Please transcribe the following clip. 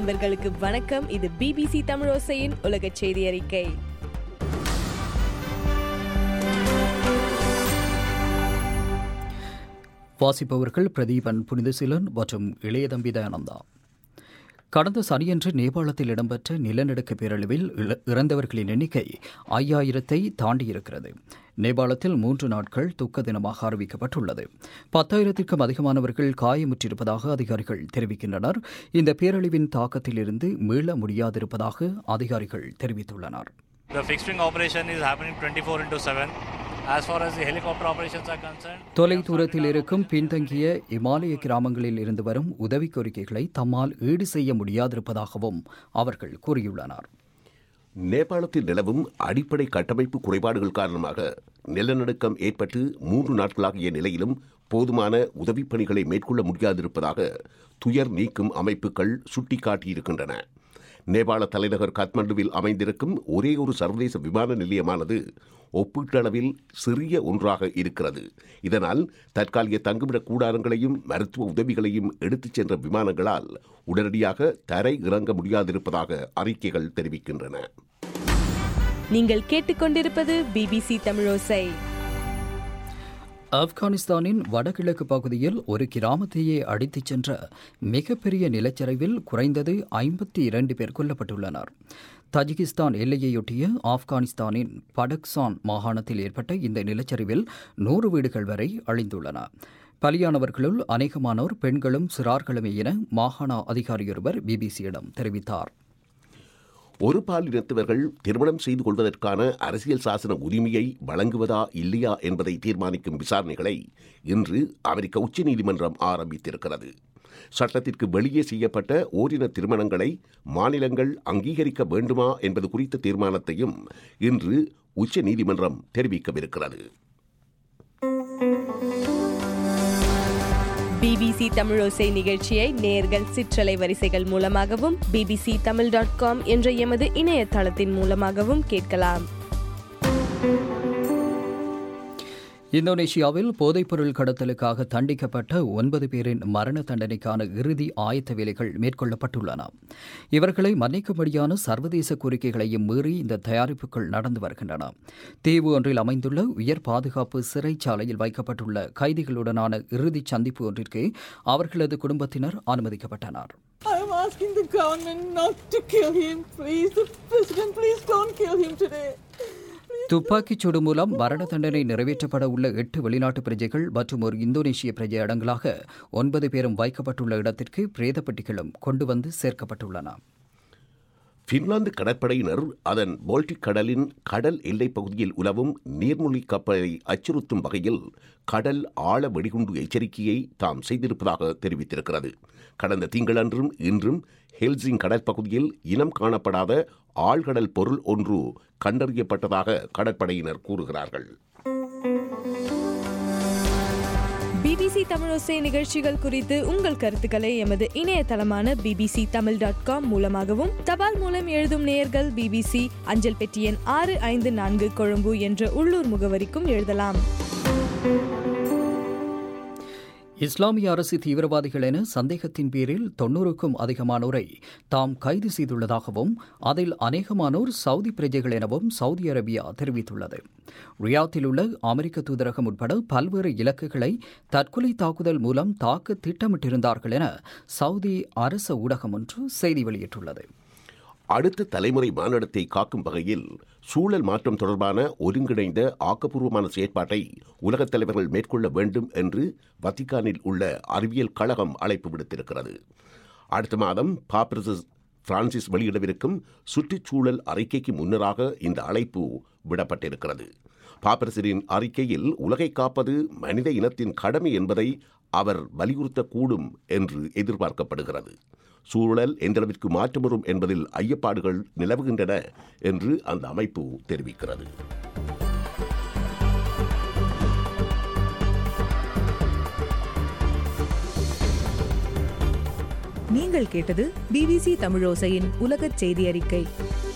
நண்பர்களுக்கு வணக்கம் இது பிபிசி தமிழோசையின் உலக செய்தி அறிக்கை வாசிப்பவர்கள் பிரதீபன் புனிதசீலன் மற்றும் இளையதம்பி தயானந்தா கடந்த சனியன்று நேபாளத்தில் இடம்பெற்ற நிலநடுக்க பேரழிவில் இழ- இறந்தவர்களின் எண்ணிக்கை ஐயாயிரத்தை தாண்டியிருக்கிறது நேபாளத்தில் மூன்று நாட்கள் துக்க தினமாக அறிவிக்கப்பட்டுள்ளது பத்தாயிரத்திற்கும் அதிகமானவர்கள் காயமுற்றிருப்பதாக அதிகாரிகள் தெரிவிக்கின்றனர் இந்த பேரழிவின் தாக்கத்திலிருந்து மீள முடியாதிருப்பதாக அதிகாரிகள் தெரிவித்துள்ளனர் The fixed wing operation is happening 24 into 7. As far as the helicopter operations are concerned, தொலை தூரத்தில் இருக்கும் பின்தங்கிய இமாலய கிராமங்களில் இருந்து வரும் உதவி கோரிக்கைகளை தம்மால் ஈடு செய்ய முடியாதிருப்பதாகவும் அவர்கள் கூறியுள்ளனர் நேபாளத்தில் நிலவும் அடிப்படை கட்டமைப்பு குறைபாடுகள் காரணமாக நிலநடுக்கம் ஏற்பட்டு மூன்று நாட்களாகிய நிலையிலும் போதுமான உதவிப் பணிகளை மேற்கொள்ள முடியாதிருப்பதாக துயர் நீக்கும் அமைப்புகள் சுட்டிக்காட்டியிருக்கின்றன நேபாள தலைநகர் காத்மண்டுவில் அமைந்திருக்கும் ஒரே ஒரு சர்வதேச விமான நிலையமானது ஒப்பீட்டளவில் சிறிய ஒன்றாக இருக்கிறது இதனால் தற்காலிக தங்குமிட கூடாரங்களையும் மருத்துவ உதவிகளையும் எடுத்துச் சென்ற விமானங்களால் உடனடியாக தரை இறங்க முடியாதிருப்பதாக அறிக்கைகள் தெரிவிக்கின்றன நீங்கள் கேட்டுக்கொண்டிருப்பது பிபிசி தமிழோசை ஆப்கானிஸ்தானின் வடகிழக்கு பகுதியில் ஒரு கிராமத்தையே அடித்துச் சென்ற மிகப்பெரிய நிலச்சரிவில் குறைந்தது ஐம்பத்தி இரண்டு பேர் கொல்லப்பட்டுள்ளனர் தஜிகிஸ்தான் எல்லையையொட்டிய ஆப்கானிஸ்தானின் படக்சான் மாகாணத்தில் ஏற்பட்ட இந்த நிலச்சரிவில் நூறு வீடுகள் வரை அழிந்துள்ளன பலியானவர்களுள் அநேகமானோர் பெண்களும் சிறார்களுமே என மாகாண அதிகாரியொருவர் பிபிசியிடம் தெரிவித்தார் ஒரு பாலினத்தவர்கள் திருமணம் செய்து கொள்வதற்கான அரசியல் சாசன உரிமையை வழங்குவதா இல்லையா என்பதை தீர்மானிக்கும் விசாரணைகளை இன்று அமெரிக்க உச்சநீதிமன்றம் ஆரம்பித்திருக்கிறது சட்டத்திற்கு வெளியே செய்யப்பட்ட ஓரின திருமணங்களை மாநிலங்கள் அங்கீகரிக்க வேண்டுமா என்பது குறித்த தீர்மானத்தையும் இன்று உச்சநீதிமன்றம் தெரிவிக்கவிருக்கிறது பிபிசி தமிழோசை நிகழ்ச்சியை நேர்கள் சிற்றலை வரிசைகள் மூலமாகவும் பிபிசி தமிழ் டாட் காம் என்ற எமது இணையதளத்தின் மூலமாகவும் கேட்கலாம் இந்தோனேஷியாவில் போதைப்பொருள் கடத்தலுக்காக தண்டிக்கப்பட்ட ஒன்பது பேரின் மரண தண்டனைக்கான இறுதி ஆயத்த வேலைகள் மேற்கொள்ளப்பட்டுள்ளன இவர்களை மன்னிக்கும்படியான சர்வதேச கோரிக்கைகளையும் மீறி இந்த தயாரிப்புகள் நடந்து வருகின்றன தீவு ஒன்றில் அமைந்துள்ள உயர் பாதுகாப்பு சிறைச்சாலையில் வைக்கப்பட்டுள்ள கைதிகளுடனான இறுதிச் சந்திப்பு ஒன்றிற்கு அவர்களது குடும்பத்தினர் அனுமதிக்கப்பட்டனர் I'm asking the government not to kill him, please. The president, please don't kill him today. துப்பாக்கிச் சூடு மூலம் மரண தண்டனை நிறைவேற்றப்பட உள்ள எட்டு வெளிநாட்டு பிரஜைகள் மற்றும் ஒரு இந்தோனேஷிய பிரஜை அடங்கலாக ஒன்பது பேரும் வைக்கப்பட்டுள்ள இடத்திற்கு பிரேத பெட்டிகளும் கொண்டு வந்து சேர்க்கப்பட்டுள்ளன பின்லாந்து கடற்படையினர் அதன் பால்டிக் கடலின் கடல் எல்லைப் பகுதியில் உலவும் நீர்மூழ்கி கப்பலை அச்சுறுத்தும் வகையில் கடல் ஆழ வெடிகுண்டு எச்சரிக்கையை தாம் செய்திருப்பதாக தெரிவித்திருக்கிறது கடந்த திங்களன்றும் இன்றும் ஹெல்சிங் கடற்பகுதியில் இனம் காணப்படாத ஆழ்கடல் பொருள் ஒன்று கண்டறியப்பட்டதாக கடற்படையினர் கூறுகிறார்கள் பிபிசி தமிழோசை நிகழ்ச்சிகள் குறித்து உங்கள் கருத்துக்களை எமது இணையதளமான பிபிசி தமிழ் டாட் காம் மூலமாகவும் தபால் மூலம் எழுதும் நேயர்கள் பிபிசி அஞ்சல் பெட்டி எண் ஆறு ஐந்து நான்கு கொழும்பு என்ற உள்ளூர் முகவரிக்கும் எழுதலாம் இஸ்லாமிய அரசு தீவிரவாதிகள் என சந்தேகத்தின் பேரில் தொன்னூறுக்கும் அதிகமானோரை தாம் கைது செய்துள்ளதாகவும் அதில் அநேகமானோர் சவுதி பிரஜைகள் எனவும் சவுதி அரேபியா தெரிவித்துள்ளது ரியாத்தில் உள்ள அமெரிக்க தூதரகம் உட்பட பல்வேறு இலக்குகளை தற்கொலை தாக்குதல் மூலம் தாக்க திட்டமிட்டிருந்தார்கள் என சவுதி அரச ஊடகம் ஒன்று செய்தி வெளியிட்டுள்ளது அடுத்த தலைமுறை மானிடத்தை காக்கும் வகையில் சூழல் மாற்றம் தொடர்பான ஒருங்கிணைந்த ஆக்கப்பூர்வமான செயற்பாட்டை உலகத் தலைவர்கள் மேற்கொள்ள வேண்டும் என்று வத்திக்கானில் உள்ள அறிவியல் கழகம் அழைப்பு விடுத்திருக்கிறது அடுத்த மாதம் பாப்ரசஸ் பிரான்சிஸ் வெளியிடவிருக்கும் சுற்றுச்சூழல் அறிக்கைக்கு முன்னராக இந்த அழைப்பு விடப்பட்டிருக்கிறது பாப்பரசரின் அறிக்கையில் உலகை காப்பது மனித இனத்தின் கடமை என்பதை அவர் வலியுறுத்தக்கூடும் என்று எதிர்பார்க்கப்படுகிறது சூழல் எந்தளவிற்கு மாற்றம் வரும் என்பதில் ஐயப்பாடுகள் நிலவுகின்றன என்று அந்த அமைப்பு தெரிவிக்கிறது நீங்கள் கேட்டது பிபிசி தமிழோசையின் உலகச் செய்தி அறிக்கை